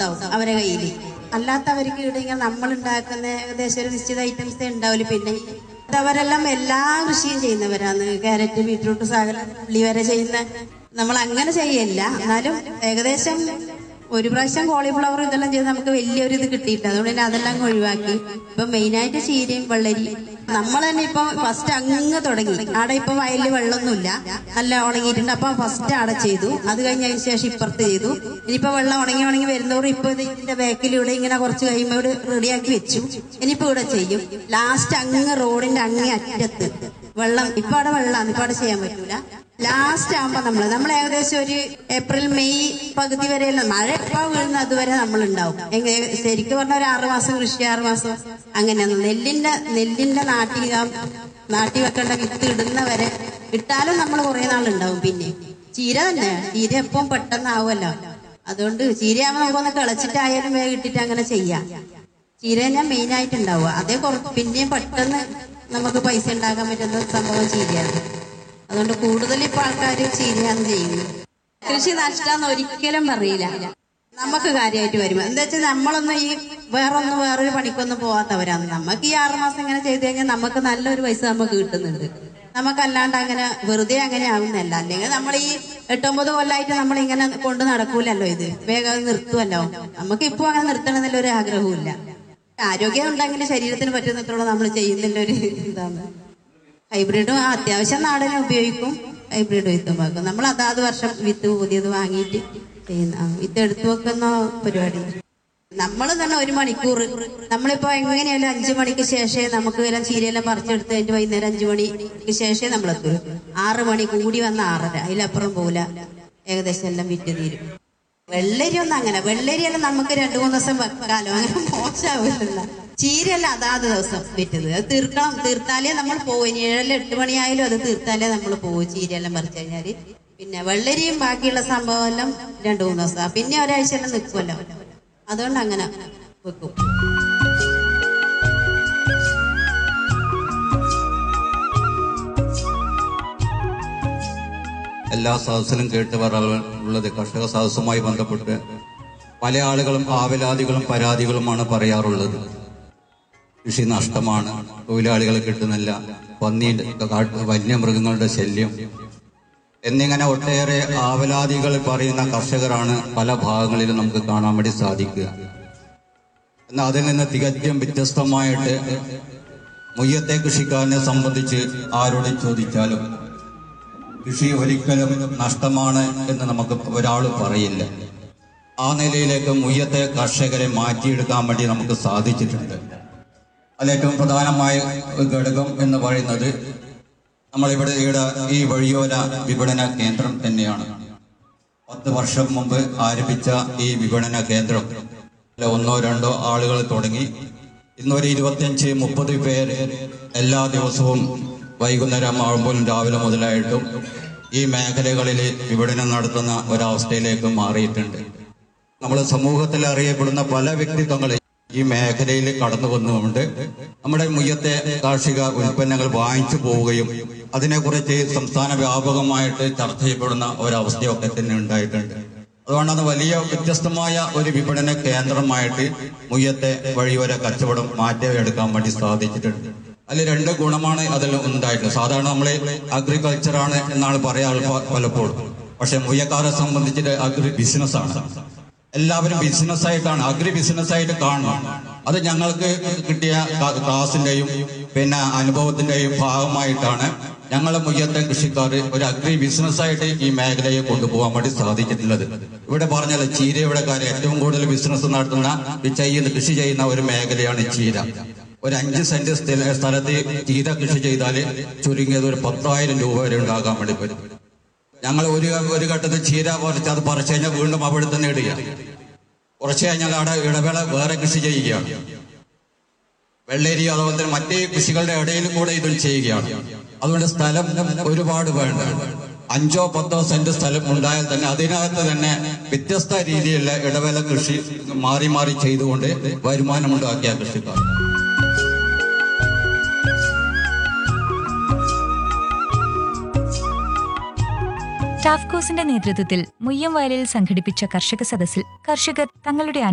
ഉണ്ടാവും അവരെ കയ്യിൽ അല്ലാത്തവർക്ക് ഇവിടെങ്കിൽ നമ്മൾ ഉണ്ടാക്കുന്ന ഏകദേശം ഒരു നിശ്ചിത ഐറ്റംസേ ഉണ്ടാവില്ല പിന്നെ അവരെല്ലാം എല്ലാ കൃഷിയും ചെയ്യുന്നവരാണ് ക്യാരറ്റ് ബീട്രൂട്ട് സകലം ഉള്ളി വരെ ചെയ്യുന്ന നമ്മൾ അങ്ങനെ ചെയ്യല്ല എന്നാലും ഏകദേശം ഒരു പ്രാവശ്യം കോളിഫ്ലവർ ഇതെല്ലാം ചെയ്ത് നമുക്ക് വലിയൊരു ഇത് കിട്ടിയില്ല അതുകൊണ്ട് തന്നെ അതെല്ലാം അങ്ങ് ഒഴിവാക്കി ഇപ്പൊ മെയിനായിട്ട് ചീരയും വെള്ളരി നമ്മൾ തന്നെ ഇപ്പൊ ഫസ്റ്റ് അങ്ങ് തുടങ്ങി അവിടെ ഇപ്പൊ വയലിൽ വെള്ളമൊന്നുമില്ല നല്ല ഉണങ്ങിയിട്ടുണ്ട് അപ്പൊ ഫസ്റ്റ് അവിടെ ചെയ്തു അത് കഴിഞ്ഞതിന് ശേഷം ഇപ്പുറത്ത് ചെയ്തു ഇനിയിപ്പോ വെള്ളം ഉണങ്ങി ഉണങ്ങി വരുന്നവർ ഇപ്പൊ ഇത് ഇതിന്റെ ബാക്കിലൂടെ ഇങ്ങനെ കുറച്ച് കഴിയുമ്പോൾ ഇവിടെ റെഡിയാക്കി വെച്ചു ഇനിയിപ്പോ ഇവിടെ ചെയ്യും ലാസ്റ്റ് അങ്ങ് റോഡിന്റെ അങ്ങേ അറ്റത്ത് വെള്ളം ഇപ്പൊ അവിടെ വെള്ളമാണ് ഇപ്പൊ അവിടെ ചെയ്യാൻ പറ്റൂല ലാസ്റ്റ് ആകുമ്പോ നമ്മള് നമ്മൾ ഏകദേശം ഒരു ഏപ്രിൽ മെയ് പകുതി വരെയല്ല മഴ എപ്പോ വീഴുന്ന അതുവരെ നമ്മൾ ഉണ്ടാവും എങ്ങനെ ശരിക്കും പറഞ്ഞ ഒരു ആറു മാസം കൃഷി ആറു മാസം അങ്ങനെയാണ് നെല്ലിന്റെ നെല്ലിന്റെ നാട്ടി ആ നാട്ടി വെക്കേണ്ട വിത്ത് ഇടുന്നവരെ ഇട്ടാലും നമ്മൾ കുറെ നാളുണ്ടാവും പിന്നെ ചീര തന്നെ ചീര എപ്പം പെട്ടെന്നാവുമല്ലോ അതുകൊണ്ട് ചീരയാകുമ്പോൾ നമുക്കൊന്ന് കിളച്ചിട്ടായാലും വേഗം ഇട്ടിട്ട് അങ്ങനെ ചെയ്യാം ചീര തന്നെ മെയിൻ ആയിട്ട് ഉണ്ടാവുക അതേ കുറച്ച് പിന്നെയും പെട്ടെന്ന് നമുക്ക് പൈസ ഉണ്ടാക്കാൻ പറ്റുന്ന സംഭവം ചീരയാണ് അതുകൊണ്ട് കൂടുതൽ ഇപ്പൊ ആൾക്കാർ ചീരയാണ് ചെയ്യുന്നത് കൃഷി നഷ്ടാന്ന് ഒരിക്കലും പറയില്ല നമുക്ക് കാര്യമായിട്ട് വരും എന്താ വെച്ചാൽ നമ്മളൊന്നും ഈ വേറൊന്നും വേറൊരു പണിക്കൊന്നും പോവാത്തവരാണ് നമുക്ക് ഈ ആറുമാസം ഇങ്ങനെ ചെയ്ത് കഴിഞ്ഞാൽ നമുക്ക് നല്ലൊരു പൈസ നമുക്ക് കിട്ടുന്നുണ്ട് നമുക്കല്ലാണ്ട് അങ്ങനെ വെറുതെ അങ്ങനെ ആവുന്നല്ല അല്ലെങ്കിൽ നമ്മൾ ഈ എട്ടൊമ്പത് കൊല്ലമായിട്ട് നമ്മൾ ഇങ്ങനെ കൊണ്ട് നടക്കൂലല്ലോ ഇത് വേഗം നിർത്തുമല്ലോ നമുക്ക് ഇപ്പൊ അങ്ങനെ നിർത്തണമെന്നുള്ള ഒരു ആഗ്രഹവും ഇല്ല ആരോഗ്യം ഉണ്ടെങ്കിൽ ശരീരത്തിന് പറ്റുന്നത്രയുള്ള നമ്മൾ ചെയ്യുന്നില്ല ഒരു ഇതാണ് ഹൈബ്രിഡും ആ, അത്യാവശ്യം നാടനെ ഉപയോഗിക്കും ഹൈബ്രിഡ് വിത്തും വെക്കും നമ്മൾ അതാത് വർഷം വിത്ത് പുതിയത് വാങ്ങിയിട്ട് ചെയ്യുന്ന ആ, വിത്ത് എടുത്തു വെക്കുന്ന പരിപാടി നമ്മൾ തന്നെ ഒരു മണിക്കൂർ നമ്മളിപ്പോ എങ്ങനെയായാലും അഞ്ചു മണിക്ക് ശേഷമേ നമുക്ക് എല്ലാം ചീരയെല്ലാം പറിച്ചെടുത്ത് കഴിഞ്ഞ് വൈകുന്നേരം അഞ്ചു മണിക്ക് ശേഷമേ നമ്മൾ എത്തൂ ആറ് മണി കൂടി വന്ന ആറര അതിലപ്പുറം പോകില്ല ഏകദേശം എല്ലാം വിറ്റ് തീരും വെള്ളരി ഒന്നും അങ്ങനെ വെള്ളരിയെല്ലാം നമുക്ക് രണ്ടു മൂന്ന് ദിവസം വെക്കാലോ അങ്ങനെ മോശമാവില്ല ചീരയല്ല അതാത് ദിവസം വിറ്റത് അത് തീർക്കണം തീർത്താലേ നമ്മൾ പോകും ഇനി ഏഴല്ല എട്ട് മണിയായാലും അത് തീർത്താലേ നമ്മൾ പോകും ചീരയെല്ലാം പറിച്ചു കഴിഞ്ഞാല് പിന്നെ വെള്ളരിയും ബാക്കിയുള്ള സംഭവം എല്ലാം രണ്ടു മൂന്ന് ദിവസം പിന്നെ ഒരാഴ്ച എല്ലാം നിൽക്കുമല്ലോ അതുകൊണ്ട് അങ്ങനെ വെക്കും എല്ലാ സദസ്സിലും കേട്ട് പറയാനുള്ളത് കർഷക സദസ്സുമായി ബന്ധപ്പെട്ട് പല ആളുകളും ആവലാതികളും പരാതികളുമാണ് പറയാറുള്ളത് കൃഷി നഷ്ടമാണ് തൊഴിലാളികളെ കിട്ടുന്നില്ല പന്നി കാട്ട് വന്യമൃഗങ്ങളുടെ ശല്യം എന്നിങ്ങനെ ഒട്ടേറെ ആവലാതികൾ പറയുന്ന കർഷകരാണ് പല ഭാഗങ്ങളിലും നമുക്ക് കാണാൻ വേണ്ടി സാധിക്കുക എന്നാൽ അതിൽ നിന്ന് തികച്ചും വ്യത്യസ്തമായിട്ട് മുയ്യത്തെ കൃഷിക്കാരനെ സംബന്ധിച്ച് ആരോട് ചോദിച്ചാലും കൃഷി ഒരിക്കലും നഷ്ടമാണ് എന്ന് നമുക്ക് ഒരാൾ പറയില്ല ആ നിലയിലേക്ക് മുയ്യത്തെ കർഷകരെ മാറ്റിയെടുക്കാൻ വേണ്ടി നമുക്ക് സാധിച്ചിട്ടുണ്ട് അതിൽ ഏറ്റവും പ്രധാനമായ ഒരു ഘടകം എന്ന് പറയുന്നത് നമ്മളിവിടെ ഇവിടെ ഈ വഴിയോര വിപണന കേന്ദ്രം തന്നെയാണ് പത്ത് വർഷം മുമ്പ് ആരംഭിച്ച ഈ വിപണന കേന്ദ്രം ഇതിൽ ഒന്നോ രണ്ടോ ആളുകൾ തുടങ്ങി ഇന്നൊരു ഇരുപത്തിയഞ്ച് മുപ്പത് പേര് എല്ലാ ദിവസവും വൈകുന്നേരം ആകുമ്പോഴും രാവിലെ മുതലായിട്ടും ഈ മേഖലകളിൽ വിപണനം നടത്തുന്ന ഒരവസ്ഥയിലേക്ക് മാറിയിട്ടുണ്ട് നമ്മൾ സമൂഹത്തിൽ അറിയപ്പെടുന്ന പല വ്യക്തിത്വങ്ങൾ ഈ മേഖലയിൽ കടന്നു വന്നുകൊണ്ട് നമ്മുടെ മുയ്യത്തെ കാർഷിക ഉൽപ്പന്നങ്ങൾ വാങ്ങിച്ചു പോവുകയും അതിനെക്കുറിച്ച് സംസ്ഥാന വ്യാപകമായിട്ട് ചർച്ച ചെയ്യപ്പെടുന്ന ഒരവസ്ഥയൊക്കെ തന്നെ ഉണ്ടായിട്ടുണ്ട് അതുകൊണ്ട് അത് വലിയ വ്യത്യസ്തമായ ഒരു വിപണന കേന്ദ്രമായിട്ട് മുയ്യത്തെ വഴിയോര കച്ചവടം മാറ്റിയെടുക്കാൻ വേണ്ടി സാധിച്ചിട്ടുണ്ട് അതിൽ രണ്ട് ഗുണമാണ് അതിൽ ഉണ്ടായിട്ടുള്ളത് സാധാരണ നമ്മൾ അഗ്രികൾച്ചറാണ് എന്നാണ് പറയാറ് പ- പലപ്പോഴും പക്ഷെ മുയ്യക്കാരെ സംബന്ധിച്ചിട്ട് അഗ്രി ബിസിനസ്സാണ് എല്ലാവരും ബിസിനസ് ആയിട്ടാണ് അഗ്രി ബിസിനസ് ആയിട്ട് കാണണം അത് ഞങ്ങൾക്ക് കിട്ടിയ ക- ക്ലാസിന്റെയും പിന്നെ അനുഭവത്തിന്റെയും ഭാഗമായിട്ടാണ് ഞങ്ങളെ മുയ്യത്തെ കൃഷിക്കാർ ഒരു അഗ്രി ബിസിനസ് ആയിട്ട് ഈ മേഖലയെ കൊണ്ടുപോകാൻ വേണ്ടി സാധിച്ചിട്ടുള്ളത് ഇവിടെ പറഞ്ഞാൽ ചീരയുടെ കാര്യം ഏറ്റവും കൂടുതൽ ബിസിനസ് നടത്തുന്ന ഈ ചെയ്യുന്ന കൃഷി ചെയ്യുന്ന ഒരു മേഖലയാണ് ചീര ഒരു അഞ്ച് സെന്റ് സ്ഥല- സ്ഥലത്ത് ചീര കൃഷി ചെയ്താൽ ചുരുങ്ങിയത് ഒരു പത്തായിരം രൂപ വരെ ഉണ്ടാകാൻ വേണ്ടി പറ്റും ഞങ്ങൾ ഒരു ഒരു ഘട്ടത്തിൽ ചീര പറിച്ച് അത് പറിച്ചു കഴിഞ്ഞാൽ വീണ്ടും അവിടെ തന്നെ ഇടുക കുറച്ച് കഴിഞ്ഞാൽ അവിടെ ഇടവേള വേറെ കൃഷി ചെയ്യുകയാണ് വെള്ളരി അതുപോലെ തന്നെ മറ്റേ കൃഷികളുടെ ഇടയിൽ കൂടെ ഇതും ചെയ്യുകയാണ് അതുകൊണ്ട് സ്ഥലം ഒരുപാട് വേണ്ട അഞ്ചോ പത്തോ സെന്റ് സ്ഥലം ഉണ്ടായാൽ തന്നെ അതിനകത്ത് തന്നെ വ്യത്യസ്ത രീതിയിലുള്ള ഇടവേള കൃഷി മാറി മാറി ചെയ്തുകൊണ്ട് വരുമാനമുണ്ടാക്കിയ കൃഷിക്കാർ ടാഫ്കോസിന്റെ നേതൃത്വത്തിൽ മുയ്യം വയലിൽ സംഘടിപ്പിച്ച കർഷക സദസ്സിൽ കർഷകർ തങ്ങളുടെ